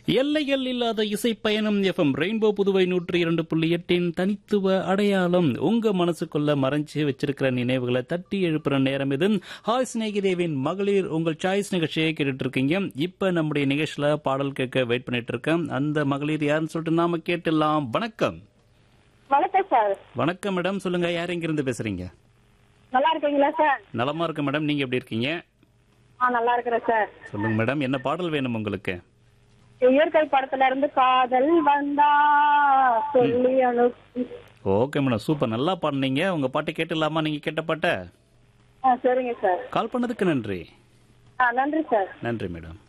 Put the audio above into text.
எல்லைகள் இல்லாத இசை பயணம் எஃப்எம் ரெயின்போ புதுவை நூற்றி இரண்டு புள்ளி எட்டின் தனித்துவ அடையாளம் உங்க மனசுக்குள்ள மறைஞ்சு வச்சிருக்கிற நினைவுகளை தட்டி எழுப்புற நேரம் இது ஹாய் ஸ்நேகிதேவின் மகளிர் உங்கள் சாய்ஸ் நிகழ்ச்சியை கேட்டுட்டு இருக்கீங்க இப்ப நம்முடைய நிகழ்ச்சியில பாடல் கேட்க வெயிட் பண்ணிட்டு இருக்கேன் அந்த மகளிர் யாருன்னு சொல்லிட்டு நாம கேட்டுலாம் வணக்கம் வணக்கம் சார் வணக்கம் மேடம் சொல்லுங்க யார் எங்கிருந்து பேசுறீங்க நல்லா இருக்கீங்களா சார் நலமா இருக்க மேடம் நீங்க எப்படி இருக்கீங்க ஆ நல்லா இருக்கிறேன் சார் சொல்லுங்க மேடம் என்ன பாடல் வேணும் உங்களுக்கு இயற்கை படத்துல இருந்து காதல் வந்தா சொல்லி அனுப்பி ஓகே மேடம் சூப்பர் நல்லா பாடுனீங்க உங்க பாட்டை கேட்டுலாமா நீங்க கேட்ட பாட்டை ஆ சரிங்க சார் கால் பண்ணதுக்கு நன்றி ஆ நன்றி சார் நன்றி மேடம்